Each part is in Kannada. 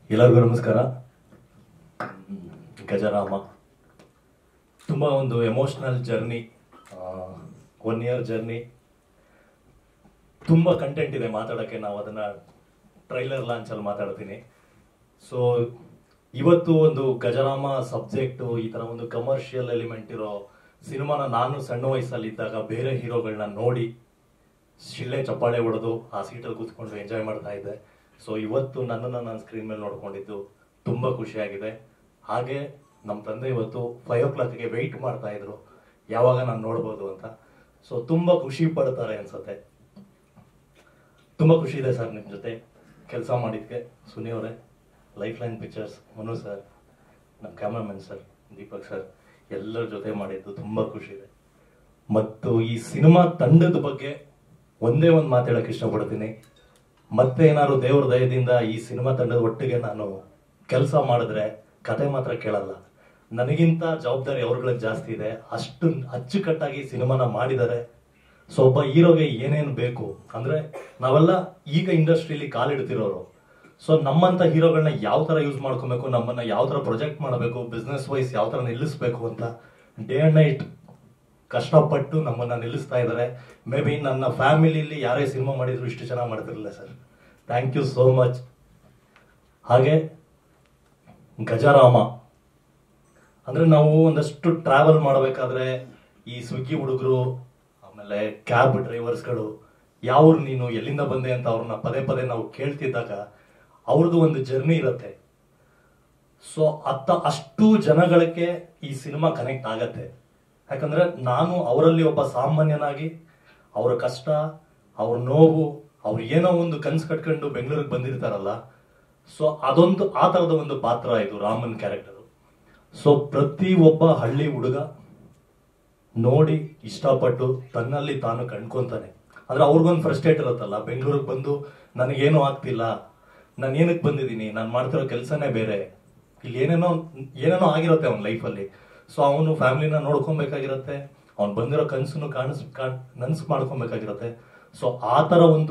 ಎಲ್ಲರಿಗೂ ನಮಸ್ಕಾರ ಗಜರಾಮ ತುಂಬ ಒಂದು emotional journey one year journey ತುಂಬ ಕಂಟೆಂಟ್ ಇದೆ ಮಾತಾಡೋಕ್ಕೆ ನಾವು ಅದನ್ನು ಟ್ರೈಲರ್ ಲಾಂಚಲ್ಲಿ ಮಾತಾಡ್ತೀನಿ ಸೊ ಇವತ್ತು ಒಂದು ಗಜರಾಮ ಸಬ್ಜೆಕ್ಟು ಈ ಥರ ಒಂದು ಕಮರ್ಷಿಯಲ್ ಎಲಿಮೆಂಟ್ ಇರೋ ಸಿನಿಮಾನ ನಾನು ಸಣ್ಣ ವಯಸ್ಸಲ್ಲಿದ್ದಾಗ ಬೇರೆ ಹೀರೋಗಳನ್ನ ನೋಡಿ ಶಿಳ್ಳೆ ಚಪ್ಪಾಳೆ ಹೊಡೆದು ಆ ಸೀಟಲ್ಲಿ ಕೂತ್ಕೊಂಡು ಎಂಜಾಯ್ ಮಾಡ್ತಾ ಇದ್ದೆ ಸೊ ಇವತ್ತು ನನ್ನನ್ನು ನಾನು ಸ್ಕ್ರೀನ್ ಮೇಲೆ ನೋಡ್ಕೊಂಡಿದ್ದು ತುಂಬ ಖುಷಿಯಾಗಿದೆ ಹಾಗೆ ನಮ್ಮ ತಂದೆ ಇವತ್ತು ಫೈವ್ ಓ ಕ್ಲಾಕ್ಗೆ ವೆಯ್ಟ್ ಮಾಡ್ತಾ ಇದ್ರು ಯಾವಾಗ ನಾನು ನೋಡ್ಬೋದು ಅಂತ ಸೊ ತುಂಬ ಖುಷಿ ಪಡ್ತಾರೆ ಅನ್ಸುತ್ತೆ ತುಂಬ ಖುಷಿ ಇದೆ ಸರ್ ನಿಮ್ಮ ಜೊತೆ ಕೆಲಸ ಮಾಡಿದ್ಕೆ ಸುನಿ ಅವರೇ life line pictures Manu sir ನಮ್ಮ ಕ್ಯಾಮ್ರಾಮನ್ ಸರ್ ದೀಪಕ್ ಸರ್ ಎಲ್ಲರ ಜೊತೆ ಮಾಡಿದ್ದು ತುಂಬ ಖುಷಿ ಇದೆ ಮತ್ತು ಈ ಸಿನಿಮಾ ತಂಡದ ಬಗ್ಗೆ ಒಂದೇ ಒಂದು ಮಾತು ಹೇಳಕ್ ಇಷ್ಟಪಡ್ತೀನಿ ಮತ್ತೆ ಏನಾದ್ರು ದೇವ್ರ ದಯದಿಂದ ಈ ಸಿನಿಮಾ ತಂಡದ ಒಟ್ಟಿಗೆ ನಾನು ಕೆಲಸ ಮಾಡಿದ್ರೆ ಕತೆ ಮಾತ್ರ ಕೇಳಲ್ಲ ನನಗಿಂತ ಜವಾಬ್ದಾರಿ ಅವ್ರಗಳಿಗೆ ಜಾಸ್ತಿ ಇದೆ ಅಷ್ಟು ಅಚ್ಚುಕಟ್ಟಾಗಿ ಸಿನಿಮಾನ ಮಾಡಿದ್ದಾರೆ ಸೊ ಒಬ್ಬ ಹೀರೋಗೆ ಏನೇನು ಬೇಕು ಅಂದ್ರೆ ನಾವೆಲ್ಲ ಈಗ ಇಂಡಸ್ಟ್ರಿಲಿ ಕಾಲಿಡ್ತಿರೋರು ಸೊ ನಮ್ಮಂತ ಹೀರೋಗಳನ್ನ ಯಾವ ತರ ಯೂಸ್ ಮಾಡ್ಕೊಬೇಕು ನಮ್ಮನ್ನ ಯಾವ ತರ ಪ್ರೊಜೆಕ್ಟ್ ಮಾಡಬೇಕು ಬಿಸ್ನೆಸ್ ವೈಸ್ ಯಾವ ತರ ನಿಲ್ಲಿಸ್ಬೇಕು ಅಂತ ಡೇ ಅಂಡ್ ನೈಟ್ ಕಷ್ಟಪಟ್ಟು ನಮ್ಮನ್ನ ನಿಲ್ಲಿಸ್ತಾ ಇದ್ದಾರೆ ಮೇ ಬಿ ನನ್ನ ಫ್ಯಾಮಿಲಿಲಿ ಯಾರೇ ಸಿನಿಮಾ ಮಾಡಿದ್ರು ಇಷ್ಟು ಚೆನ್ನಾಗಿ ಮಾಡ್ತಿರಲಿಲ್ಲ sir thank you so much ಹಾಗೆ ಗಜರಾಮ ಅಂದ್ರೆ ನಾವು ಒಂದಷ್ಟು ಟ್ರಾವೆಲ್ ಮಾಡಬೇಕಾದ್ರೆ ಈ ಸ್ವಿಗ್ಗಿ ಹುಡುಗರು ಆಮೇಲೆ ಕ್ಯಾಬ್ ಡ್ರೈವರ್ಸ್ಗಳು ಯಾವ್ರು ನೀನು ಎಲ್ಲಿಂದ ಬಂದೆ ಅಂತ ಅವ್ರನ್ನ ಪದೇ ಪದೇ ನಾವು ಕೇಳ್ತಿದ್ದಾಗ ಅವ್ರದ್ದು ಒಂದು ಜರ್ನಿ ಇರುತ್ತೆ ಸೊ ಅತ್ತ ಅಷ್ಟು ಜನಗಳಿಗೆ ಈ ಸಿನಿಮಾ ಕನೆಕ್ಟ್ ಆಗತ್ತೆ ಯಾಕಂದ್ರೆ ನಾನು ಅವರಲ್ಲಿ ಒಬ್ಬ ಸಾಮಾನ್ಯನಾಗಿ ಅವರ ಕಷ್ಟ ಅವ್ರ ನೋವು ಅವ್ರು ಏನೋ ಒಂದು ಕನ್ಸು ಕಟ್ಕೊಂಡು ಬೆಂಗಳೂರಿಗೆ ಬಂದಿರ್ತಾರಲ್ಲ ಸೊ ಅದೊಂದು ಆ ತರದ ಒಂದು ಪಾತ್ರ ಇದು ರಾಮನ್ ಕ್ಯಾರೆಕ್ಟರ್ ಸೊ ಪ್ರತಿ ಒಬ್ಬ ಹಳ್ಳಿ ಹುಡುಗ ನೋಡಿ ಇಷ್ಟಪಟ್ಟು ತನ್ನಲ್ಲಿ ತಾನು ಕಂಡ್ಕೊಂತಾನೆ ಅಂದ್ರೆ ಅವ್ರಿಗೊಂದು ಫ್ರಸ್ಟ್ರೇಟ್ ಇರುತ್ತಲ್ಲ ಬೆಂಗಳೂರಿಗೆ ಬಂದು ನನಗೇನು ಆಗ್ತಿಲ್ಲ ನಾನು ಏನಕ್ಕೆ ಬಂದಿದ್ದೀನಿ ನಾನು ಮಾಡ್ತಿರೋ ಕೆಲಸನೇ ಬೇರೆ ಇಲ್ಲಿ ಏನೇನೋ ಏನೇನೋ ಆಗಿರುತ್ತೆ ಅವನ ಲೈಫಲ್ಲಿ ಸೊ ಅವನು ಫ್ಯಾಮಿಲಿನ ನೋಡ್ಕೊಬೇಕಾಗಿರತ್ತೆ ಅವ್ನು ಬಂದಿರೋ ಕನಸನ್ನು ಕಾಣಿಸ್ ನನ್ಸ್ ಮಾಡ್ಕೊಬೇಕಾಗಿರತ್ತೆ ಸೊ ಆ ಥರ ಒಂದು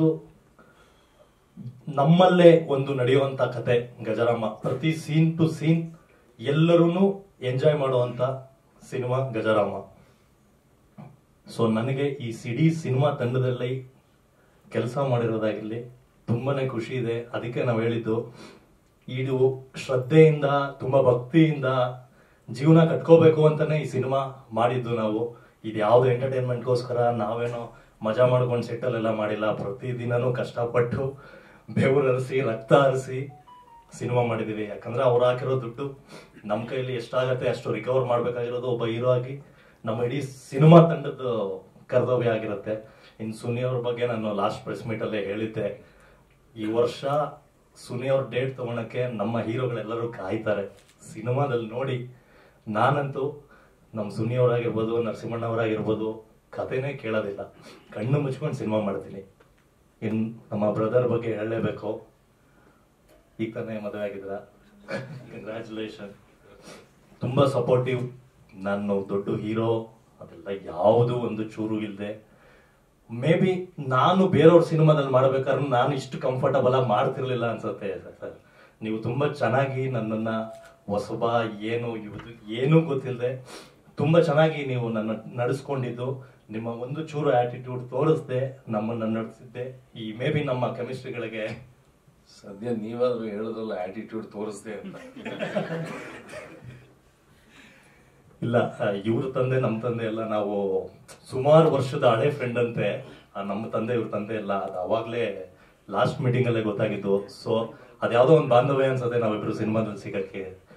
ನಮ್ಮಲ್ಲೇ ಒಂದು ನಡೆಯುವಂತ ಕತೆ ಗಜರಾಮ ಪ್ರತಿ ಸೀನ್ ಟು ಸೀನ್ ಎಲ್ಲರೂ ಎಂಜಾಯ್ ಮಾಡುವಂತ ಸಿನಿಮಾ ಗಜರಾಮ ಸೊ ನನಗೆ ಈ ಸಿಡಿ ಸಿನಿಮಾ ತಂಡದಲ್ಲಿ ಕೆಲಸ ಮಾಡಿರೋದಾಗಿರ್ಲಿ ತುಂಬಾನೇ ಖುಷಿ ಇದೆ ಅದಕ್ಕೆ ನಾವು ಹೇಳಿದ್ದು ಇದು ಶ್ರದ್ಧೆಯಿಂದ ತುಂಬಾ ಭಕ್ತಿಯಿಂದ ಜೀವನ ಕಟ್ಕೋಬೇಕು ಅಂತಾನೆ ಈ ಸಿನಿಮಾ ಮಾಡಿದ್ದು ನಾವು ಇದು ಯಾವ್ದು ಎಂಟರ್ಟೈನ್ಮೆಂಟ್ಗೋಸ್ಕರ ನಾವೇನೋ ಮಜಾ ಮಾಡ್ಕೊಂಡು ಸೆಟ್ಟಲ್ಲೆಲ್ಲ ಮಾಡಿಲ್ಲ ಪ್ರತಿದಿನನೂ ಕಷ್ಟಪಟ್ಟು ಬೆವರರಿಸಿ ರಕ್ತ ಹರಿಸಿ ಸಿನಿಮಾ ಮಾಡಿದೀವಿ ಯಾಕಂದ್ರೆ ಅವ್ರು ಹಾಕಿರೋ ದುಡ್ಡು ನಮ್ಮ ಕೈಲಿ ಎಷ್ಟಾಗತ್ತೆ ಅಷ್ಟು ರಿಕವರ್ ಮಾಡ್ಬೇಕಾಗಿರೋದು ಒಬ್ಬ ಹೀರೋ ಆಗಿ ನಮ್ಮ ಇಡೀ ಸಿನಿಮಾ ತಂಡದ ಕರ್ತವ್ಯ ಆಗಿರುತ್ತೆ ಇನ್ನು ಸುನಿ ಅವ್ರ ಬಗ್ಗೆ ನಾನು ಲಾಸ್ಟ್ ಪ್ರೆಸ್ ಮೀಟ್ ಅಲ್ಲೇ ಹೇಳಿದ್ದೆ ಈ ವರ್ಷ ಸುನಿ ಅವ್ರ ಡೇಟ್ ತಗೊಳಕ್ಕೆ ನಮ್ಮ ಹೀರೋಗಳೆಲ್ಲರೂ ಕಾಯ್ತಾರೆ ಸಿನಿಮಾದಲ್ಲಿ ನೋಡಿ ನಾನಂತೂ ನಮ್ಮ ಸುನಿ ಅವರಾಗಿರ್ಬೋದು ನರಸಿಂಹಣ್ಣ ಅವರಾಗಿರ್ಬೋದು ಕಥೆನೇ ಕೇಳೋದಿಲ್ಲ ಕಣ್ಣು ಮುಚ್ಕೊಂಡು ಸಿನಿಮಾ ಮಾಡ್ತೀನಿ ಇನ್ ನಮ್ಮ ಬ್ರದರ್ ಬಗ್ಗೆ ಹೇಳಲೇಬೇಕು ಈಗ ತಾನೇ ಮದುವೆ ಆಗಿದ್ರ ಕಂಗ್ರ್ಯಾಚುಲೇಷನ್ ತುಂಬಾ ಸಪೋರ್ಟಿವ್ ನಾನು ದೊಡ್ಡ ಹೀರೋ ಅದೆಲ್ಲ ಯಾವುದು ಒಂದು ಚೂರು ಇಲ್ಲದೆ ಮೇ ಬಿ ನಾನು ಬೇರೆಯವ್ರ ಸಿನಿಮಾದಲ್ಲಿ ಮಾಡ್ಬೇಕಾದ್ರೆ ನಾನು ಇಷ್ಟು ಕಂಫರ್ಟಬಲ್ ಆಗಿ ಮಾಡ್ತಿರ್ಲಿಲ್ಲ ಅನ್ಸುತ್ತೆ ಸರ್ ನೀವು ತುಂಬಾ ಚೆನ್ನಾಗಿ ನನ್ನನ್ನ ಹೊಸಬ ಏನು ಇವುದು ಏನೂ ಗೊತ್ತಿಲ್ಲದೆ ತುಂಬಾ ಚೆನ್ನಾಗಿ ನೀವು ನನ್ನ ನಡೆಸ್ಕೊಂಡಿದ್ದು ನಿಮ್ಮ ಒಂದು ಚೂರು ಆಟಿಟ್ಯೂಡ್ ತೋರಿಸ್ದೆ ನಮ್ಮನ್ನ ನಡೆಸಿದ್ದೆ ಈ ಮೇ ಬಿ ನಮ್ಮ ಕೆಮಿಸ್ಟ್ರಿಗಳಿಗೆ ಸದ್ಯ ನೀವಾದ್ರೂ ಹೇಳಿದ್ರಲ್ಲ ಆಟಿಟ್ಯೂಡ್ ತೋರಿಸ್ದೆ ಅಂತ ಇಲ್ಲ ಇವ್ರ ತಂದೆ ನಮ್ಮ ತಂದೆ ಎಲ್ಲ ನಾವು ಸುಮಾರು ವರ್ಷದ ಹಳೆ ಫ್ರೆಂಡ್ ಅಂತೆ ಆ, ನಮ್ಮ ತಂದೆ ಇವ್ರ ತಂದೆ ಎಲ್ಲ ಅದು ಅವಾಗ್ಲೇ ಲಾಸ್ಟ್ ಮೀಟಿಂಗ್ ಅಲ್ಲೇ ಗೊತ್ತಾಗಿದ್ದು ಸೊ ಅದ್ಯಾವುದೋ ಒಂದು ಬಾಂಧವ್ಯ ಅನ್ಸತ್ತೆ ನಾವಿಬ್ರು ಸಿನಿಮಾದಲ್ಲಿ ಸಿಗಕ್ಕೆ